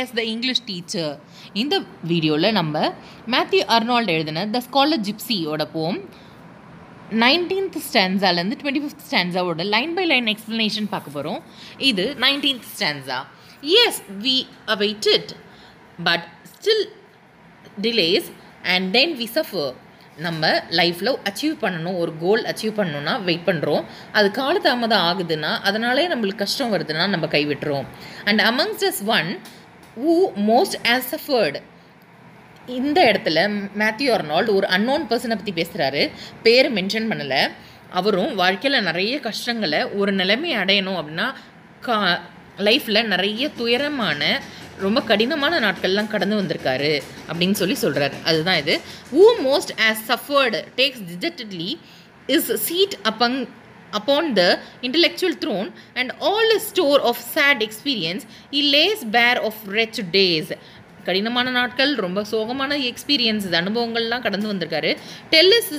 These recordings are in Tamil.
as the English teacher இந்த வீடியோவில் நம்ம மேத்யூ அர்னால்ட் எழுதின த ஸ்காலர் ஜிப்சியோட போம் நைன்டீன்த் ஸ்டான்ஸாலேருந்து டுவெண்ட்டி ஃபிஃப்த் ஸ்டான்ஸாவோட லைன் பை லைன் எக்ஸ்ப்ளனேஷன் பார்க்க போகிறோம் இது nineteenth stanza as we awaited but still delays and then we suffer நம்ம லைஃப்பில் அச்சீவ் பண்ணணும் ஒரு கோல் அச்சீவ் பண்ணணும்னா வெயிட் பண்ணுறோம் அது காலதாமதம் ஆகுதுன்னா அதனாலே நம்மளுக்கு கஷ்டம் வருதுன்னா நம்ம கைவிட்டுறோம் and amongst us one who most as suffered இந்த இடத்துல மேத்யூ அர்னால்டு ஒரு அன்னோன் பர்சனை பற்றி பேசுகிறாரு பேர் மென்ஷன் பண்ணலை அவரும் வாழ்க்கையில் நிறைய கஷ்டங்களை ஒரு நிலைமை அடையணும் அப்படின்னா கா லைஃப்பில் நிறைய துயரமான ரொம்ப கடினமான நாட்கள்லாம் கடந்து வந்திருக்காரு அப்படின்னு சொல்லி சொல்கிறாரு அதுதான் இது who most as suffered takes dejectedly is seat upon upon the intellectual throne and all his store of sad experience he lays bare of wretched days கடினமான நாட்கள் ரொம்ப சோகமான எக்ஸ்பீரியன்ஸ் அனுபவங்கள்லாம் கடந்து வந்திருக்காரு tell his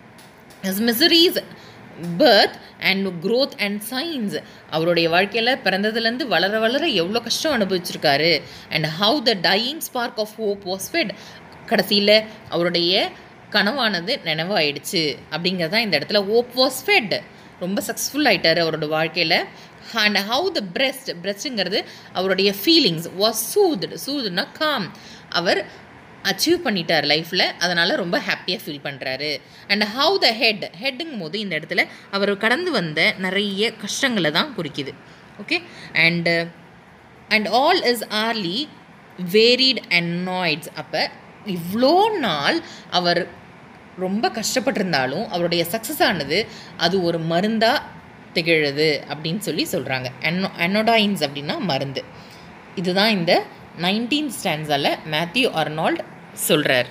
his miseries birth and growth and science அவருடைய வாழ்க்கையில் பிறந்ததுலேருந்து வளர வளர எவ்வளோ கஷ்டம் அனுபவிச்சிருக்காரு and how the dying spark of hope was fed கடைசியில் அவருடைய கனவானது நினைவாயிடுச்சு அப்படிங்கிறது தான் இந்த இடத்துல ஹோப் வாஸ் ஃபெட் ரொம்ப சக்ஸஸ்ஃபுல் ஆயிட்டார் அவரோட வாழ்க்கையில் அண்ட் ஹவு த பிரெஸ்ட் பிரெஸ்ட்டுங்கிறது அவருடைய ஃபீலிங்ஸ் வாஸ் சூதுடு சூதுனா காம் அவர் அச்சீவ் பண்ணிட்டார் லைஃப்பில் அதனால் ரொம்ப ஹாப்பியாக ஃபீல் பண்ணுறாரு அண்ட் ஹவு த ஹெட் ஹெட்டுங்கும் போது இந்த இடத்துல அவர் கடந்து வந்த நிறைய கஷ்டங்களை தான் குறிக்குது okay and and all his hourly varied anodynes அப்போ இவ்வளோ நாள் அவர் ரொம்ப கஷ்டப்பட்டிருந்தாலும் அவருடைய சக்ஸஸ் ஆனது அது ஒரு மருந்தாக திகழுது அப்படின்னு சொல்லி சொல்கிறாங்க அன்னோ அனோடாயின்ஸ் அப்படின்னா மருந்து இதுதான் இந்த நைன்டீன் ஸ்டான்ஸால் மேத்யூ அர்னால்ட் சொல்கிறார்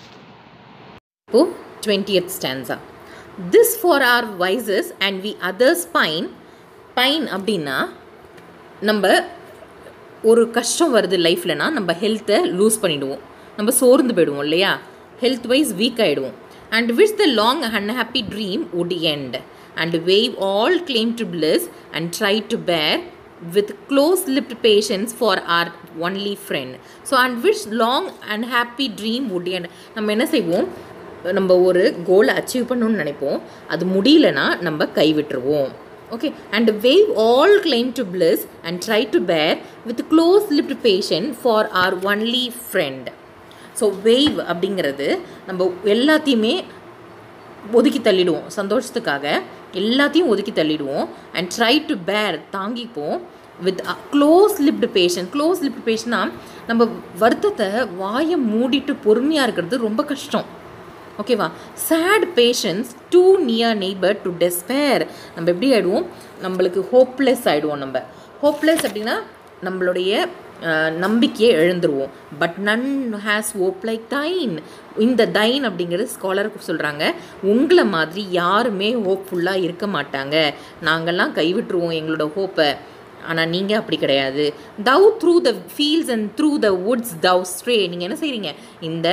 இப்போ twentieth stanza this for our wisest and we others pine pine அப்படின்னா நம்ம ஒரு கஷ்டம் வருது லைஃப்லனா நம்ம ஹெல்த்தை லூஸ் பண்ணிவிடுவோம் நம்ம சோர்ந்து போயிடுவோம் இல்லையா ஹெல்த் வைஸ் வீக் ஆகிடுவோம் and wish the long unhappy dream would end and waive all claim to bliss and try to bear with close-lipped patience for our only friend. So, and which long and happy dream would end. நம்ம என்ன செய்வோம் நம்ம ஒரு கோலை அச்சீவ் பண்ணணும்னு நினைப்போம் அது முடியலனா நம்ம கைவிட்டுருவோம் okay and waive all claim to bliss and try to bear with close lipped patience for our only friend so waive அப்படிங்கிறது நம்ம எல்லாத்தையுமே ஒதுக்கி தள்ளிடுவோம் சந்தோஷத்துக்காக எல்லாத்தையும் ஒதுக்கி தள்ளிடுவோம் அண்ட் ட்ரை டு பேர் தாங்கிப்போம் with close lipped patience close lipped பேஷன்னா நம்ம வருத்தத்தை வாயை மூடிட்டு பொறுமையாக இருக்கிறது ரொம்ப கஷ்டம் ஓகேவா sad patience too near neighbour to despair நம்ம எப்படி ஆகிடுவோம் நம்மளுக்கு ஹோப்லெஸ் ஆகிடுவோம் நம்ம ஹோப்லெஸ் அப்படின்னா நம்மளுடைய நம்பிக்கையை எழுந்துருவோம் but none has hope like thine இந்த தைன் அப்படிங்கிறது ஸ்காலருக்கு சொல்கிறாங்க உங்களை மாதிரி யாருமே ஹோப்ஃபுல்லாக இருக்க மாட்டாங்க நாங்கள்லாம் கைவிட்டுருவோம் எங்களோட ஹோப்பை ஆனால் நீங்கள் அப்படி கிடையாது thou through the fields and through the woods thou stray நீங்கள் என்ன செய்கிறீங்க இந்த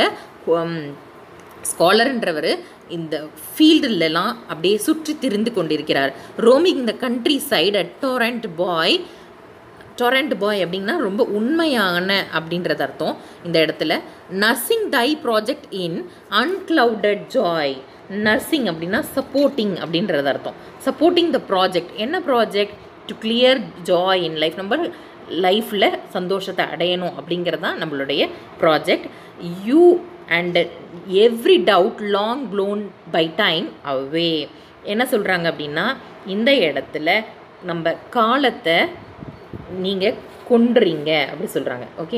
ஸ்காலர்ன்றவர் இந்த ஃபீல்டுலலாம் அப்படியே சுற்றி திரிந்து கொண்டிருக்கிறார் roaming the countryside a truant boy truant boy அப்படின்னா ரொம்ப உண்மையான அப்படின்றது அர்த்தம் இந்த இடத்துல nursing thy project in unclouded joy nursing அப்படின்னா சப்போர்ட்டிங் அப்படின்றது அர்த்தம் சப்போர்ட்டிங் த ப்ராஜெக்ட் என்ன project to clear joy in life நம்ம லைஃப்பில் சந்தோஷத்தை அடையணும் அப்படிங்கிறது தான் நம்மளுடைய project you and every doubt long blown by time away என்ன சொல்கிறாங்க அப்படின்னா இந்த இடத்துல நம்ம காலத்தை நீங்கள் கொண்டுறீங்க அப்படி சொல்கிறாங்க okay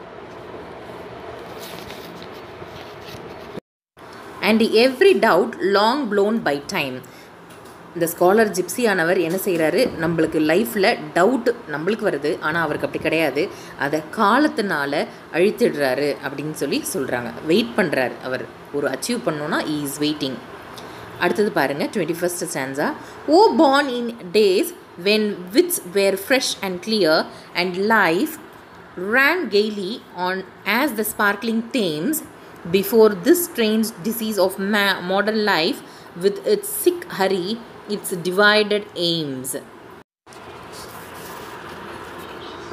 and every doubt long blown by time இந்த ஸ்காலர் ஜிப்சியானவர் என்ன செய்கிறாரு நம்மளுக்கு லைஃப்பில் டவுட் நம்மளுக்கு வருது ஆனால் அவருக்கு அப்படி கிடையாது அதை காலத்தினால அழித்திடுறாரு அப்படின்னு சொல்லி சொல்கிறாங்க வெயிட் பண்ணுறாரு அவர் ஒரு அச்சீவ் பண்ணோன்னா இஸ் வெயிட்டிங் அடுத்தது பாருங்கள் twenty first stanza O born in days when wits were fresh and clear and life ran gaily on as the sparkling Thames before this strange disease of ma- modern life with its sick hurry, its divided aims.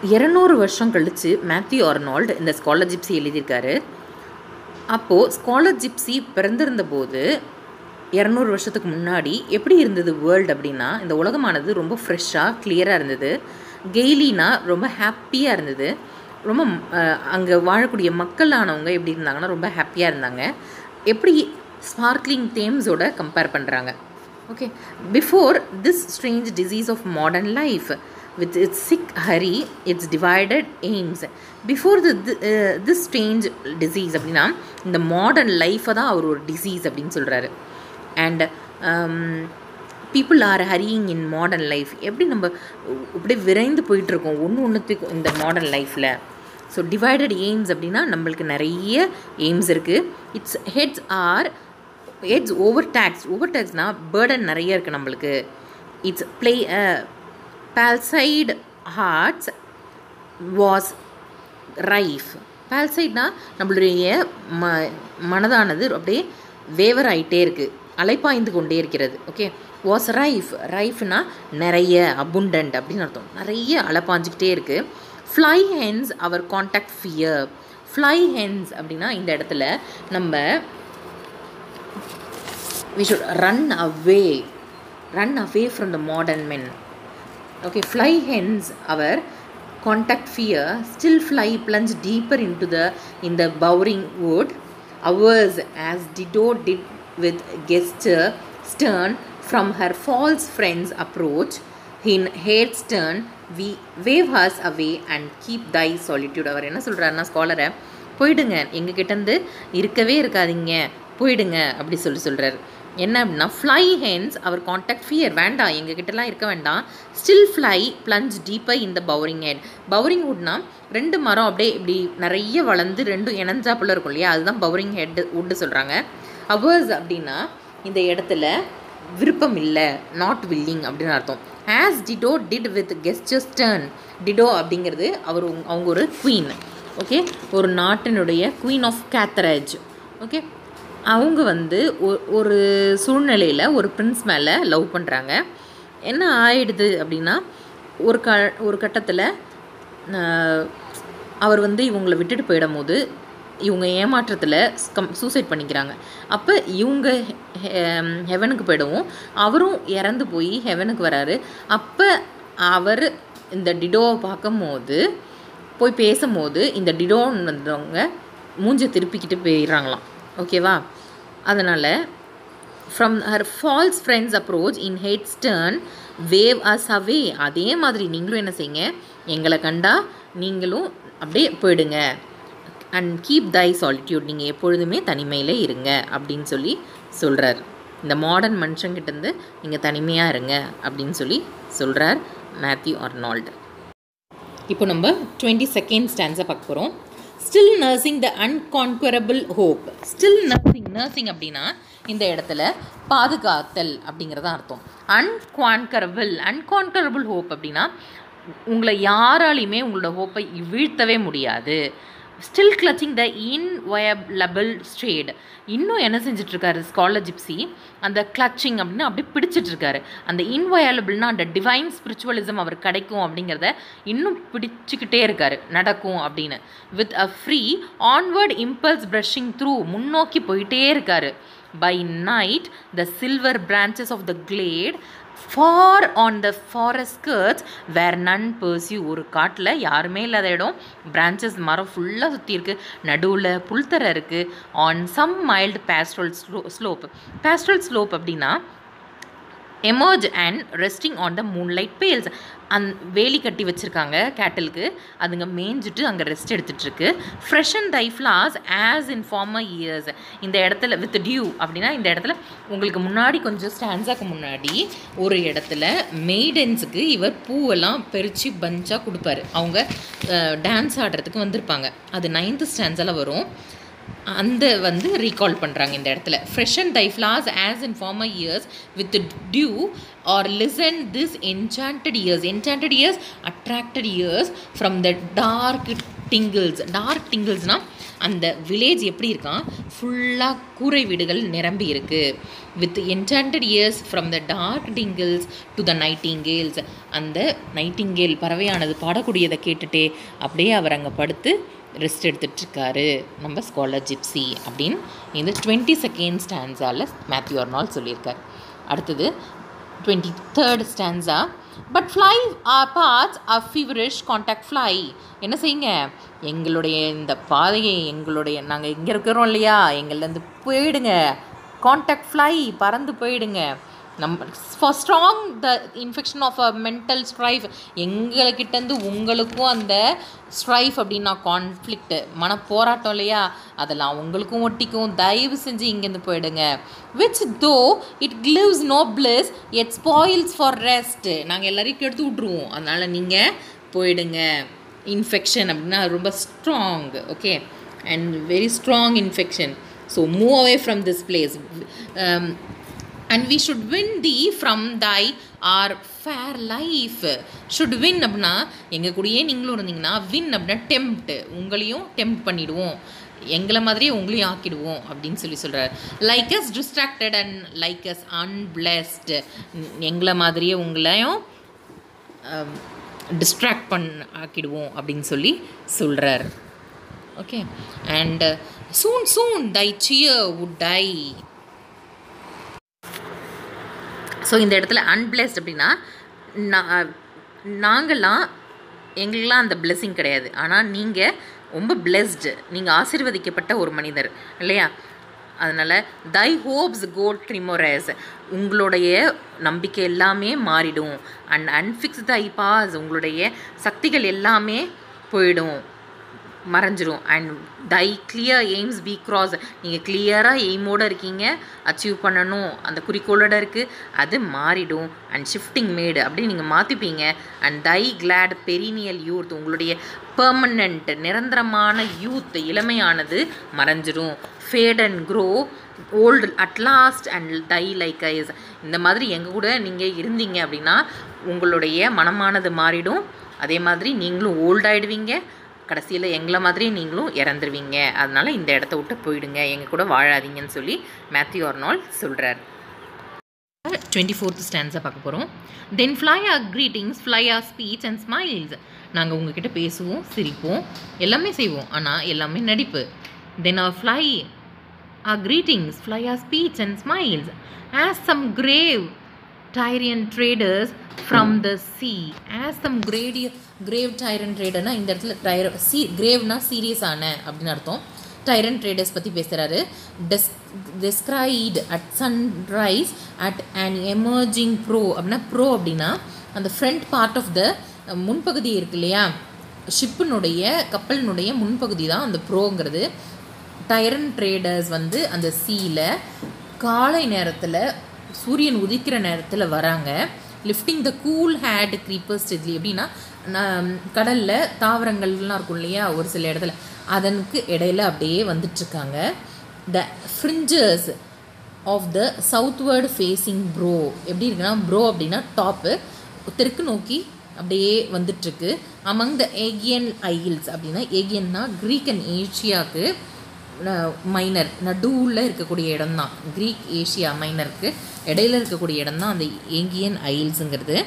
இரநூறு வருஷம் கழித்து மேத்யூ ஆர்னால்டு இந்த ஸ்காலர் ஜிப்சி எழுதியிருக்காரு அப்போது ஸ்காலர் ஜிப்சி பிறந்திருந்த போது இரநூறு வருஷத்துக்கு முன்னாடி எப்படி இருந்தது வேர்ல்டு அப்படின்னா இந்த உலகமானது ரொம்ப ஃப்ரெஷ்ஷாக கிளியராக இருந்தது கெய்லினா ரொம்ப ஹாப்பியாக இருந்தது ரொம்ப அங்கே வாழக்கூடிய மக்களானவங்க எப்படி இருந்தாங்கன்னா ரொம்ப ஹாப்பியாக இருந்தாங்க எப்படி ஸ்பார்க்லிங் தேம்ஸோட கம்பேர் பண்ணுறாங்க okay before this strange disease of modern life with its sick hurry its divided aims before the this strange disease அப்படின்னா இந்த மாடர்ன் லைஃப்பை தான் அவர் ஒரு டிசீஸ் அப்படின்னு சொல்கிறாரு and people are hurrying in modern life எப்படி நம்ம இப்படியே விரைந்து போயிட்டுருக்கோம் ஒன்று ஒன்றுத்துக்கு இந்த மாடர்ன் லைஃப்பில் ஸோ டிவைடட் எய்ம்ஸ் அப்படின்னா நம்மளுக்கு நிறைய எய்ம்ஸ் இருக்குது its heads are heads over tax over டேக்ஸ்னால் பேர்டன் நிறைய இருக்குது நம்மளுக்கு its play palsied hearts was rife பால்சைட்னா நம்மளுடைய ம மனதானது அப்படியே வேவர் ஆகிட்டே இருக்குது அலைப்பாய்ந்து கொண்டே இருக்கிறது ஓகே வாஸ் ரைஃப் ரைஃப்னா நிறைய அபுண்டன்ட் அப்படின்னு அர்த்தம் நிறைய அலைப்பாஞ்சிக்கிட்டே இருக்குது fly hence our contact fear fly hence அப்படின்னா இந்த இடத்துல நம்ம we should run away run away from the modern men okay fly hence our contact fear still fly plunge deeper into the in the bowering wood hours as Dido did with gesture stern from her false friends approach in hate stern we wave us away and keep thy solitude அவர் என்ன சொல்கிறாருன்னா ஸ்காலரை போயிடுங்க எங்ககிட்டேருந்து இருக்கவே இருக்காதீங்க போயிடுங்க அப்படி சொல்லி சொல்கிறார் என்ன அப்படின்னா fly hence our contact fear வேண்டாம் எங்ககிட்டலாம் இருக்க வேண்டாம் ஸ்டில் ஃப்ளை பிளஞ்ச் டீப்பாக இந்த பவரிங் ஹெட் பவரிங் வுட்னா ரெண்டு மரம் அப்படியே இப்படி நிறைய வளர்ந்து ரெண்டும் இணைஞ்சாப்புல இருக்கும் இல்லையா அதுதான் பவரிங் ஹெட் வுட்டு சொல்கிறாங்க அவர்ஸ் அப்படின்னா இந்த இடத்துல விருப்பம் இல்லை நாட் வில்லிங் அப்படின்னு அர்த்தம் as Dido did with gestures turn Dido அப்படிங்கிறது அவர் அவங்க ஒரு குவீன் ஓகே ஒரு நாட்டினுடைய குவீன் ஆஃப் கேத்தரேஜ் ஓகே அவங்க வந்து ஒரு சூழ்நிலையில் ஒரு பிரின்ஸ் மேலே லவ் பண்ணுறாங்க என்ன ஆயிடுது அப்படின்னா ஒரு க ஒரு கட்டத்தில் அவர் வந்து இவங்களை விட்டுட்டு போயிடும் போது இவங்க ஏமாற்றத்தில் கம் சூசைட் பண்ணிக்கிறாங்க அப்போ இவங்க ஹெவனுக்கு போயிடவும் அவரும் இறந்து போய் ஹெவனுக்கு வராரு அப்போ அவர் இந்த டிடோவை பார்க்கும்போது போய் பேசும்போது இந்த டிடோன்னு வந்தவங்க மூஞ்சை திருப்பிக்கிட்டு போயிடுறாங்களாம் ஓகேவா அதனால் from her false friends approach in head stern wave us away அதே மாதிரி நீங்களும் என்ன செய்யுங்க எங்களை கண்டா நீங்களும் அப்படியே போயிடுங்க அண்ட் கீப் தை சாலிட்யூட் நீங்கள் எப்பொழுதுமே தனிமையில் இருங்க அப்படின்னு சொல்லி சொல்கிறார் இந்த மாடர்ன் மனுஷங்கிட்டேருந்து நீங்கள் தனிமையாக இருங்க அப்படின்னு சொல்லி சொல்கிறார் மேத்யூ ஆர்னால்டு இப்போ நம்ம டுவெண்ட்டி செகண்ட் ஸ்டான்ஸை பார்க்க போகிறோம் still nursing the unconquerable hope still nursing nursing அப்படின்னா இந்த இடத்துல பாதுகாத்தல் அப்படிங்கிறதா அர்த்தம் அன்கான்கரபிள் அன்கான்கரபிள் ஹோப் அப்படின்னா உங்களை யாராலையுமே உங்களோட ஹோப்பை வீழ்த்தவே முடியாது still clutching the inviolable straight இன்னும் என்ன செஞ்சிட்ருக்காரு ஸ்காலர் ஜிப்சி அந்த கிளச்சிங் அப்படின்னு அப்படியே பிடிச்சிட்ருக்காரு அந்த இன்வயலபிள்னா அந்த டிவைன் ஸ்பிரிச்சுவலிசம் அவர் கிடைக்கும் அப்படிங்கிறத இன்னும் பிடிச்சிக்கிட்டே இருக்காரு நடக்கும் அப்படின்னு with a free onward impulse brushing through முன்னோக்கி போயிட்டே இருக்காரு by night the silver branches of the glade far on the forest skirts where none pursue ஒரு காட்டில் யாருமே இல்லாத இடம் பிரான்ச்சஸ் மரம் ஃபுல்லாக சுற்றி இருக்குது நடுவில் புல்தரை இருக்குது on some mild pastoral slow slope pastoral slope அப்படின்னா emerge and resting on the moonlight pales அந் வேலி கட்டி வச்சுருக்காங்க கேட்டலுக்கு அதுங்க மேய்ஞ்சிட்டு அங்கே ரெஸ்ட் எடுத்துகிட்ருக்கு fresh and thy flowers as in former years இந்த இடத்துல வித் டியூ அப்படின்னா இந்த இடத்துல உங்களுக்கு முன்னாடி கொஞ்சம் ஸ்டாண்ட்ஸாக்கு முன்னாடி ஒரு இடத்துல மெய்டன்ஸுக்கு இவர் பூவெல்லாம் பறித்து பஞ்சாக கொடுப்பாரு அவங்க டான்ஸ் ஆடுறதுக்கு வந்திருப்பாங்க அது நைன்த்து ஸ்டாண்ட்ஸில் வரும் அந்த வந்து ரீகால் பண்ணுறாங்க இந்த இடத்துல fresh and thy flowers as in former years with dew or listen this enchanted ears enchanted ears attracted ears from the dark dingles dark டிங்கிள்ஸ்னால் அந்த வில்லேஜ் எப்படி இருக்கான் ஃபுல்லாக கூரை வீடுகள் நிரம்பி இருக்கு with enchanted ears from the dark dingles to the nightingales அந்த நைட்டிங்கேல் பறவையானது பாடக்கூடியதை கேட்டுட்டே அப்படியே அவர் அங்கே படுத்து ரெஸ்ட் எடுத்துட்ருக்காரு நம்ம ஸ்காலர் ஜிப்சி அப்படின்னு இந்த டுவெண்ட்டி செகண்ட் ஸ்டான்ஸால் மேத்யூ அர்னால் சொல்லியிருக்கார் அடுத்தது twenty third stanza but fly our paths our feverish contact fly என்ன செய்யுங்க எங்களுடைய இந்த பாதையை எங்களுடைய நாங்கள் இங்கே இருக்கிறோம் இல்லையா எங்கள்லேருந்து போயிடுங்க காண்டாக்ட் ஃப்ளை பறந்து போயிடுங்க நம்ம for strong the infection of a mental strife எங்கள்கிட்டேருந்து உங்களுக்கும் அந்த ஸ்ட்ரைஃப் அப்படின்னா கான்ஃப்ளிக்ட் மன போராட்டம் இல்லையா அதெல்லாம் உங்களுக்கும் ஒட்டிக்கும் தயவு செஞ்சு இங்கேருந்து போயிடுங்க which though it gives no bliss it spoils for rest நாங்கள் எல்லாரையும் கெடுத்து விட்ருவோம் அதனால் நீங்கள் போயிடுங்க இன்ஃபெக்ஷன் அப்படின்னா ரொம்ப strong okay and very strong infection so move away from this place and we should win the from thy our fair life should win அப்படின்னா எங்கள் கூடயே நீங்களும் இருந்தீங்கன்னா வின் அப்படின்னா டெம்ப்ட் உங்களையும் டெம்ப்ட் பண்ணிடுவோம் எங்களை மாதிரியே உங்களையும் ஆக்கிடுவோம் அப்படின்னு சொல்லி சொல்கிறார் like us distracted and like us unblessed எங்களை மாதிரியே உங்களையும் டிஸ்ட்ராக்ட் பண் ஆக்கிடுவோம் அப்படின்னு சொல்லி சொல்கிறார் okay and soon soon thy cheer would die so இந்த இடத்துல அன்பிளஸ்ட் அப்படின்னா நான் நாங்கள்லாம் எங்களுக்கெலாம் அந்த பிளெஸ்ஸிங் கிடையாது ஆனால் நீங்கள் ரொம்ப பிளெஸ்டு நீங்கள் ஆசீர்வதிக்கப்பட்ட ஒரு மனிதர் இல்லையா அதனால் தை ஹோப்ஸ் கோட் ட்ரிமோரஸ் உங்களுடைய நம்பிக்கை எல்லாமே மாறிடும் அண்ட் அன்ஃபிக்ஸ் தை பாஸ் உங்களுடைய சக்திகள் எல்லாமே போயிடும் மறைஞ்சிரும் and thy clear aims be cross நீங்கள் கிளியராக எய்மோடு இருக்கீங்க அச்சீவ் பண்ணணும் அந்த குறிக்கோளோட இருக்குது அது மாறிடும் அண்ட் ஷிஃப்டிங் மேடு அப்படி நீங்கள் மாற்றிப்பீங்க and thy glad perennial youth உங்களுடைய பெர்மனண்ட் நிரந்தரமான யூத் இளமையானது மறைஞ்சிரும் fade and grow old at last and thy like eyes இந்த மாதிரி எங்கள் கூட நீங்கள் இருந்தீங்க அப்படின்னா உங்களுடைய மனமானது மாறிடும் அதே மாதிரி நீங்களும் ஓல்டாயிடுவீங்க கடைசியில் எங்களை மாதிரி நீங்களும் இறந்துருவீங்க அதனால் இந்த இடத்த விட்டு போயிடுங்க எங்கள் கூட வாழாதீங்கன்னு சொல்லி மேத்யூ ஆர்னால் சொல்கிறார் டுவெண்ட்டி ஃபோர்த் ஸ்டாண்ட்ஸை பார்க்க போகிறோம் then fly our greetings fly our speech and smiles நாங்கள் உங்ககிட்ட பேசுவோம் சிரிப்போம் எல்லாமே செய்வோம் ஆனால் எல்லாமே நடிப்பு then our fly our greetings fly our speech and smiles as some grave Tyrian traders from the sea as some கிரேடிய கிரேவ் டைரன் ட்ரேடர்னா இந்த இடத்துல டைர சி கிரேவ்னா சீரியஸான அப்படின்னு அர்த்தம் டைரன் ட்ரேடர்ஸ் பற்றி பேசுகிறாரு டெஸ் descried at sunrise at and emerging prow அப்படின்னா ப்ரோ அப்படின்னா அந்த ஃப்ரண்ட் பார்ட் ஆஃப் த முன்பகுதி இருக்கு இல்லையா ஷிப்பினுடைய கப்பலினுடைய முன்பகுதி தான் அந்த ப்ரோங்கிறது டைரன் ட்ரேடர்ஸ் வந்து அந்த சீல காலை நேரத்தில் சூரியன் உதிக்கிற நேரத்தில் வராங்க lifting the cool haired creepers deadly அப்படின்னா கடலில் தாவரங்கள்லாம் இருக்கும் இல்லையா ஒரு சில இடத்துல அதனுக்கு இடையில அப்படியே வந்துட்டுருக்காங்க the fringes of the southward facing prow எப்படி இருக்குன்னா ப்ரோ அப்படின்னா டாப்பு தெற்கு நோக்கி அப்படியே வந்துட்டுருக்கு அமங் த ஏகியன் ஐல்ஸ் அப்படின்னா ஏகியன்னா க்ரீக் அண்ட் ஏஷியாவுக்கு மைனர் நடுவில் இருக்கக்கூடிய இடம் தான் க்ரீக் ஏஷியா மைனருக்கு இடையில இருக்கக்கூடிய இடம் தான் அந்த ஏங்கியன் ஐல்ஸுங்கிறது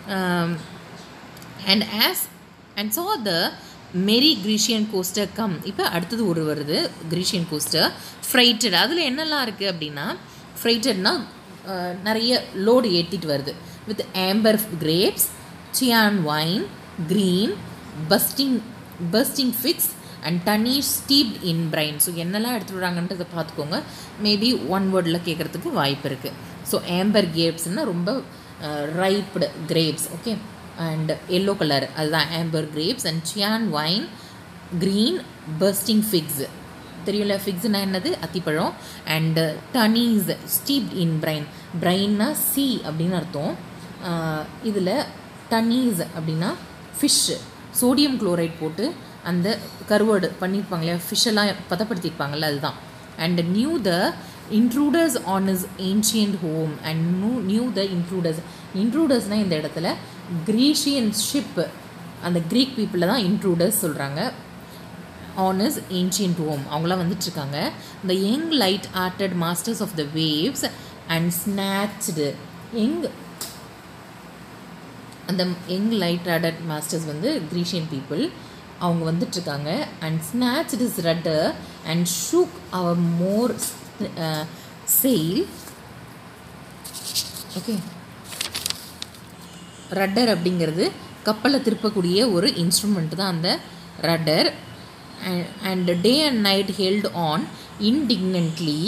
and as and saw the மெரி கிரீஷியன் கோஸ்டர் கம் இப்போ அடுத்தது ஒரு வருது கிரீஷியன் கோஸ்டர் ஃப்ரைட்டட் அதில் என்னெல்லாம் இருக்குது அப்படின்னா ஃப்ரைட்டட்னா நிறைய லோடு ஏற்றிட்டு வருது with amber grapes Chian wine green bursting bursting figs and தண்ணீர் ஸ்டீப்ட் இன் பிரைன் ஸோ என்னெல்லாம் எடுத்துகிட்டு வராங்கன்றதை பார்த்துக்கோங்க மேபி ஒன் வேர்டில் கேட்குறதுக்கு வாய்ப்பு இருக்குது ஸோ ஆம்பர் கிரேப்ஸ்னால் ரொம்ப ripened grapes okay and yellow colour அதுதான் amber grapes and Chian wine green bursting figs தெரியல ஃபிக்ஸ்னால் என்னது அத்திப்பழம் and tunnies steeped in brine பிரைன்னா சி அப்படின்னு அர்த்தம் இதில் டனீஸ் அப்படின்னா ஃபிஷ்ஷு சோடியம் குளோரைட் போட்டு அந்த கருவாடு பண்ணியிருப்பாங்க இல்லையா ஃபிஷ்ஷெல்லாம் பதப்படுத்தியிருப்பாங்கல்ல அதுதான் and knew the intruders on his ancient home and knew knew the intruders இன்ட்ரூடர்ஸ்னால் இந்த இடத்துல கிரீஷியன் ஷிப் அந்த க்ரீக் பீப்புளில் தான் இன்ட்ரூடர்ஸ் சொல்கிறாங்க ஆன் இஸ் ஏன்ஷியன்ட் ஹோம் அவங்களாம் வந்துட்டுருக்காங்க இந்த young light hearted masters of the waves and snatched young அந்த யங் லைட் ஆர்டட் மாஸ்டர்ஸ் வந்து கிரீஷியன் பீப்புள் அவங்க வந்துட்டுருக்காங்க and snatch his rudder and shook our more sail okay rudder அப்படிங்கிறது கப்பலை திருப்பக்கூடிய ஒரு இன்ஸ்ட்ருமெண்ட் தான் அந்த rudder and day and night held on indignantly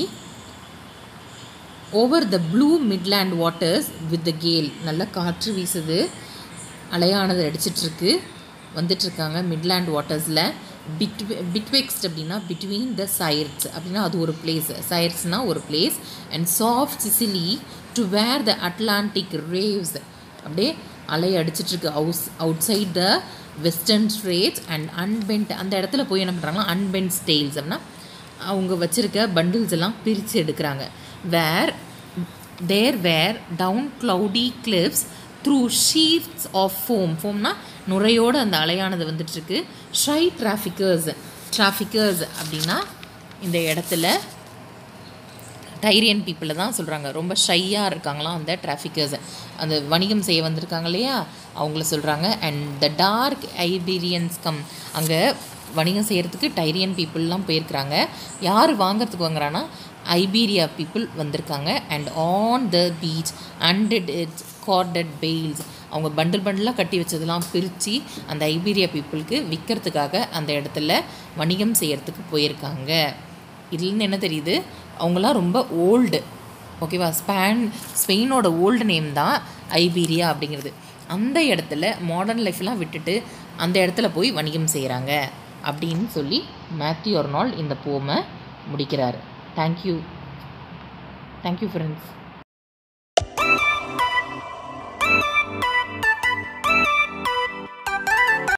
over the blue midland waters with the gale நல்ல காற்று வீசுது அலையானது அடிச்சிட்ருக்கு வந்துட்டுருக்காங்க மிட்லேண்ட் வாட்டர்ஸில் பிட் பிட்வெக்ஸ்ட் அப்படின்னா பிட்வீன் த சைர்ட்ஸ் அப்படின்னா அது ஒரு பிளேஸ் சைர்ட்ஸ்னால் ஒரு place and soft Sicily to where the Atlantic raves அப்படியே அலை அடிச்சிட்ருக்கு அவுஸ் outside the western straits and unbent அந்த இடத்துல போய் என்ன பண்ணுறாங்கன்னா அன்பென்ட் ஸ்டெயில்ஸ் அப்படின்னா அவங்க வச்சுருக்க பண்டில்ஸ் எல்லாம் பிரித்து எடுக்கிறாங்க where there were down cloudy cliffs through sheets of foam ஃபோம்னா நுரையோடு அந்த அலையானது வந்துட்டுருக்கு ஷை டிராஃபிக்கர்ஸ் டிராஃபிக்கர்ஸ் அப்படின்னா இந்த இடத்துல டைரியன் பீப்புளை தான் சொல்கிறாங்க ரொம்ப ஷையாக இருக்காங்களாம் அந்த டிராஃபிக்கர்ஸ் அந்த வணிகம் செய்ய வந்திருக்காங்க இல்லையா அவங்கள சொல்கிறாங்க and the dark Iberians come அங்கே வணிகம் செய்கிறதுக்கு டைரியன் பீப்புளெலாம் போயிருக்கிறாங்க யார் வாங்கிறதுக்கு வாங்குறான்னா ஐபீரியா பீப்புள் வந்திருக்காங்க and on the beach undid its corded bales அவங்க பண்டில் பண்டிலாக கட்டி வச்சதெல்லாம் பிரித்து அந்த ஐபீரியா பீப்புளுக்கு விற்கிறதுக்காக அந்த இடத்துல வணிகம் செய்கிறதுக்கு போயிருக்காங்க இதுலேருந்து என்ன தெரியுது அவங்களாம் ரொம்ப ஓல்டு ஓகேவா ஸ்பேன் ஸ்பெயினோட ஓல்டு நேம் தான் ஐபீரியா அப்படிங்கிறது அந்த இடத்துல மாடர்ன் லைஃப்லாம் விட்டுட்டு அந்த இடத்துல போய் வணிகம் செய்கிறாங்க அப்படின்னு சொல்லி மேத்யூ ஒரு நாள் இந்த போமை முடிக்கிறார் தேங்க்யூ தேங்க்யூ ஃப்ரெண்ட்ஸ்